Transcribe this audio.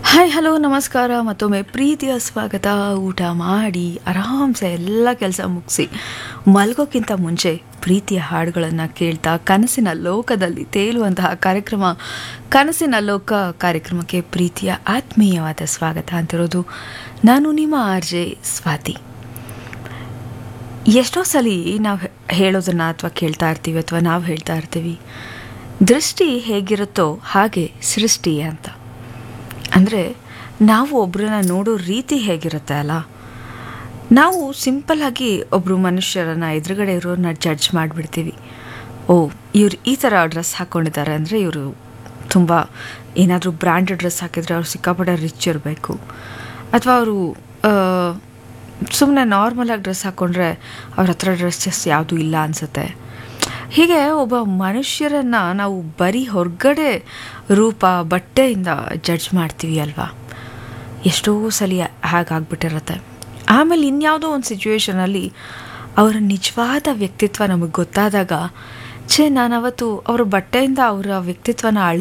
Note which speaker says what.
Speaker 1: hi hello ನಮಸ್ಕಾರ ಮತ್ತೊಮ್ಮೆ ಪ್ರೀತಿಯ ಸ್ವಾಗತ ಊಟ ಮಾಡಿ ಆರಾಮ್ಸೆ ಎಲ್ಲ ಕೆಲಸ ಮುಗಿಸಿ ಮಲ್ಗೋಕ್ಕಿಂತ ಮುಂಚೆ ಪ್ರೀತಿಯ ಹಾಡುಗಳನ್ನು ಕೇಳ್ತಾ ಕನಸಿನ ಲೋಕದಲ್ಲಿ ತೇಲುವಂತಹ ಕಾರ್ಯಕ್ರಮ ಕನಸಿನ ಲೋಕ ಕಾರ್ಯಕ್ರಮಕ್ಕೆ ಪ್ರೀತಿಯ ಆತ್ಮೀಯವಾದ ಸ್ವಾಗತ ಅಂತಿರೋದು ನಾನು ನಿಮ್ಮ ಆರ್ ಜೆ ಸ್ವಾತಿ ಎಷ್ಟೋ ಸಲ ನಾವು ಹೇಳೋದನ್ನು ಅಥವಾ ಕೇಳ್ತಾ ಇರ್ತೀವಿ ಅಥವಾ ನಾವು ಹೇಳ್ತಾ ಇರ್ತೀವಿ ದೃಷ್ಟಿ ಹೇಗಿರುತ್ತೋ ಹಾಗೆ ಸೃಷ್ಟಿ ಅಂತ ಅಂದರೆ ನಾವು ಒಬ್ಬರನ್ನ ನೋಡೋ ರೀತಿ ಹೇಗಿರುತ್ತೆ ಅಲ್ಲ ನಾವು ಸಿಂಪಲ್ಲಾಗಿ ಒಬ್ಬರು ಮನುಷ್ಯರನ್ನ ಎದುರುಗಡೆ ಇರೋರನ್ನ ಜಡ್ಜ್ ಮಾಡಿಬಿಡ್ತೀವಿ ಓ ಇವ್ರು ಈ ಥರ ಡ್ರೆಸ್ ಹಾಕ್ಕೊಂಡಿದ್ದಾರೆ ಅಂದರೆ ಇವರು ತುಂಬ ಏನಾದರೂ ಬ್ರ್ಯಾಂಡೆಡ್ ಡ್ರೆಸ್ ಹಾಕಿದರೆ ಅವ್ರು ಸಿಕ್ಕಾಪಟ್ಟೆ ರಿಚ್ ಇರಬೇಕು ಅಥವಾ ಅವರು ಸುಮ್ಮನೆ ನಾರ್ಮಲಾಗಿ ಡ್ರೆಸ್ ಹಾಕ್ಕೊಂಡ್ರೆ ಅವ್ರ ಹತ್ರ ಡ್ರೆಸ್ಸಸ್ ಯಾವುದೂ ಇಲ್ಲ ಅನಿಸುತ್ತೆ ಹೀಗೆ ಒಬ್ಬ ಮನುಷ್ಯರನ್ನು ನಾವು ಬರೀ ಹೊರಗಡೆ ರೂಪ ಬಟ್ಟೆಯಿಂದ ಜಡ್ಜ್ ಮಾಡ್ತೀವಿ ಅಲ್ವಾ ಎಷ್ಟೋ ಸಲ ಹಾಗಾಗ್ಬಿಟ್ಟಿರತ್ತೆ ಆಮೇಲೆ ಇನ್ಯಾವುದೋ ಒಂದು ಸಿಚುವೇಶನಲ್ಲಿ ಅವರ ನಿಜವಾದ ವ್ಯಕ್ತಿತ್ವ ನಮಗೆ ಗೊತ್ತಾದಾಗ ಛೇ ನಾನು ಅವತ್ತು ಅವರ ಬಟ್ಟೆಯಿಂದ ಅವರ ವ್ಯಕ್ತಿತ್ವನ ಅಳ್